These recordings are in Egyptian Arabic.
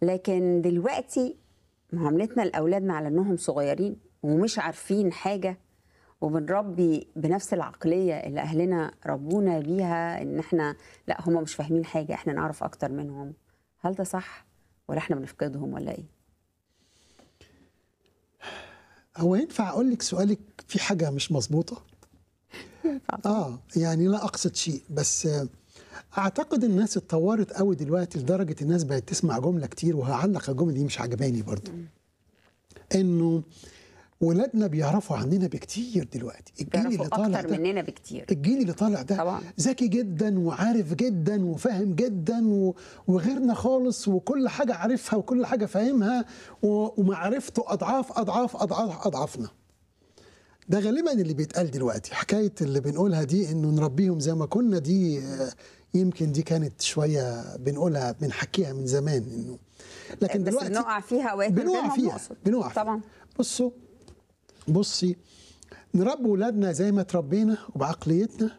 لكن دلوقتي معاملتنا لاولادنا على انهم صغيرين ومش عارفين حاجه وبنربي بنفس العقليه اللي اهلنا ربونا بيها ان احنا لا هم مش فاهمين حاجه احنا نعرف اكتر منهم هل ده صح ولا احنا بنفقدهم ولا ايه هو ينفع اقول لك سؤالك في حاجه مش مظبوطه اه يعني لا اقصد شيء بس آه، اعتقد الناس اتطورت قوي دلوقتي لدرجه الناس بقت تسمع جمله كتير وهعلق الجمله دي مش عجباني برضو انه ولادنا بيعرفوا عننا بكتير دلوقتي الجيل اللي بيعرفوا طالع اكتر ده مننا بكتير الجيل اللي طالع ده طبعا. ذكي جدا وعارف جدا وفاهم جدا و- وغيرنا خالص وكل حاجه عارفها وكل حاجه فاهمها و- ومعرفته اضعاف اضعاف اضعاف اضعافنا ده غالبا اللي بيتقال دلوقتي حكايه اللي بنقولها دي انه نربيهم زي ما كنا دي آه، يمكن دي كانت شويه بنقولها بنحكيها من زمان انه لكن بس دلوقتي بنقع فيها اوقات من غير بنقع ما فيها بنقصد. بنقع فيها. طبعا بصوا بصي نربي ولادنا زي ما تربينا وبعقليتنا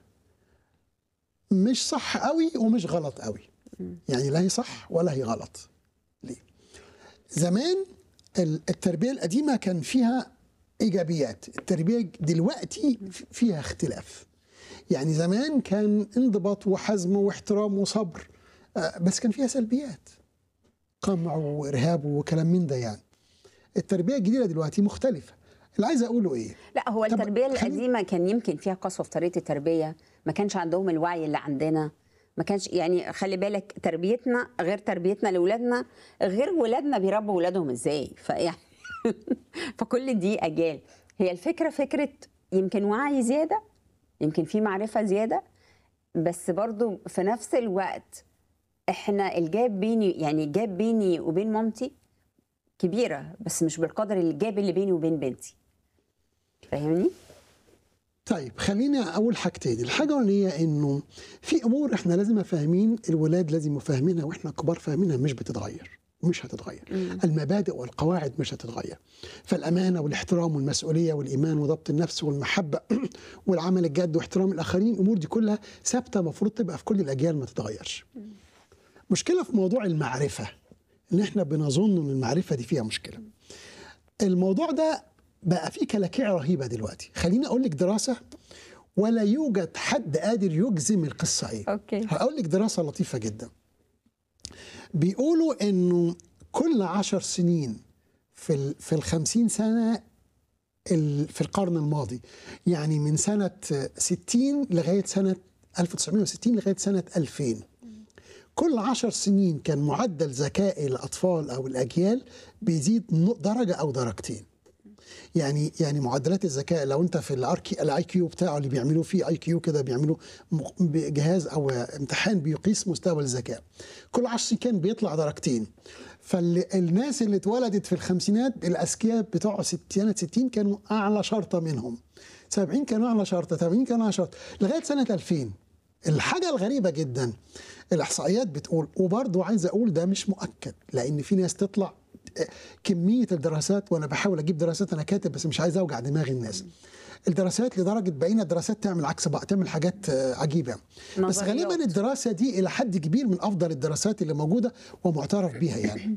مش صح قوي ومش غلط قوي يعني لا هي صح ولا هي غلط ليه زمان ال- التربية القديمة كان فيها إيجابيات التربية دلوقتي فيها اختلاف يعني زمان كان انضباط وحزم واحترام وصبر آه، بس كان فيها سلبيات قمع وإرهاب وكلام من ده يعني التربيه الجديده دلوقتي مختلفه اللي عايز اقوله ايه لا هو طب التربيه خلي- القديمه كان يمكن فيها قسوه في طريقه التربيه ما كانش عندهم الوعي اللي عندنا ما كانش يعني خلي بالك تربيتنا غير تربيتنا لاولادنا غير ولادنا بيربوا ولادهم ازاي فيعني فكل دي اجيال هي الفكره فكره يمكن وعي زياده يمكن في معرفه زياده بس برضو في نفس الوقت احنا الجاب بيني يعني الجاب بيني وبين مامتي كبيره بس مش بالقدر الجاب اللي بيني وبين بنتي فاهمني؟ طيب خليني اقول حاجتين الحاجه الاولانيه انه في امور احنا لازم فاهمين الولاد لازم يبقوا فاهمينها واحنا كبار فاهمينها مش بتتغير مش هتتغير المبادئ والقواعد مش هتتغير فالامانه والاحترام والمسؤوليه والايمان وضبط النفس والمحبه والعمل الجاد واحترام الاخرين الامور دي كلها ثابته المفروض تبقى في كل الاجيال ما تتغيرش مشكله في موضوع المعرفه ان احنا بنظن ان المعرفه دي فيها مشكله الموضوع ده بقى فيه كلاكيع رهيبه دلوقتي خليني اقول لك دراسه ولا يوجد حد قادر يجزم القصه ايه اوكي هقول لك دراسه لطيفه جدا بيقولوا انه كل عشر سنين في ال في الخمسين سنه ال- في القرن الماضي يعني من سنه 60 لغايه سنه 1960 لغايه سنه 2000 كل عشر سنين كان معدل ذكاء الأطفال أو الأجيال بيزيد ن- درجة أو درجتين يعني يعني معدلات الذكاء لو انت في الاركي الاي كيو بتاعه اللي بيعملوه فيه اي كيو كده بيعملوا م- جهاز او امتحان بيقيس مستوى الذكاء كل 10 سنين كان بيطلع درجتين فالناس اللي اتولدت في الخمسينات الاذكياء بتوع ست- سنه 60 كانوا اعلى شرطه منهم 70 كانوا اعلى شرطه 80 كانوا اعلى شرطه لغايه سنه 2000 الحاجه الغريبه جدا الاحصائيات بتقول وبرضه عايز اقول ده مش مؤكد لان في ناس تطلع كميه الدراسات وانا بحاول اجيب دراسات انا كاتب بس مش عايز اوجع دماغ الناس الدراسات لدرجه بقينا الدراسات تعمل عكس بعض تعمل حاجات آه، عجيبه بس نظريات. غالبا الدراسه دي الى حد كبير من افضل الدراسات اللي موجوده ومعترف بيها يعني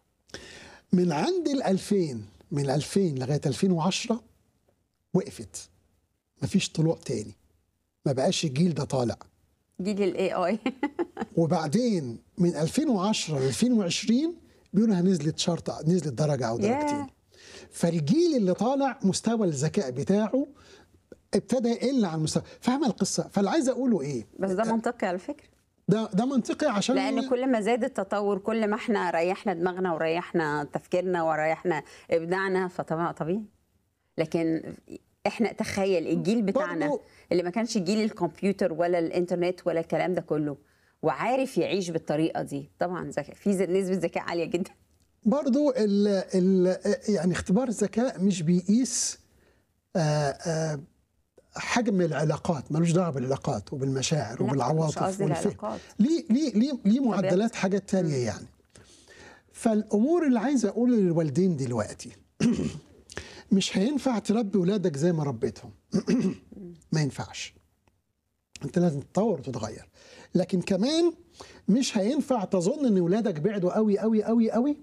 من عند ال 2000 من 2000 لغايه 2010 وقفت مفيش طلوع تاني ما بقاش الجيل ده طالع جيل الاي اي وبعدين من 2010 ل 2020 بيقولوا نزلت شرطه نزلت درجه او ياه. درجتين فالجيل اللي طالع مستوى الذكاء بتاعه ابتدى يقل عن مستوى فاهمه القصه فاللي عايز اقوله ايه بس ده منطقي على فكره ده ده منطقي عشان لان كل ما زاد التطور كل ما احنا ريحنا دماغنا وريحنا تفكيرنا وريحنا ابداعنا فطبعا طبيعي لكن احنا تخيل الجيل بتاعنا برضو- اللي ما كانش جيل الكمبيوتر ولا الانترنت ولا الكلام ده كله وعارف يعيش بالطريقه دي طبعا ذكاء في ز- نسبه ذكاء عاليه جدا برضو ال ال يعني اختبار الذكاء مش بيقيس آه، آه، حجم العلاقات ملوش دعوه بالعلاقات وبالمشاعر لا، مش وبالعواطف قصدي والفهم العلاقات. ليه ليه ليه ليه معدلات حاجات تانية يعني فالامور اللي عايز اقول للوالدين دلوقتي مش هينفع تربي ولادك زي ما ربيتهم ما ينفعش انت لازم تتطور وتتغير لكن كمان مش هينفع تظن ان ولادك بعدوا قوي قوي قوي قوي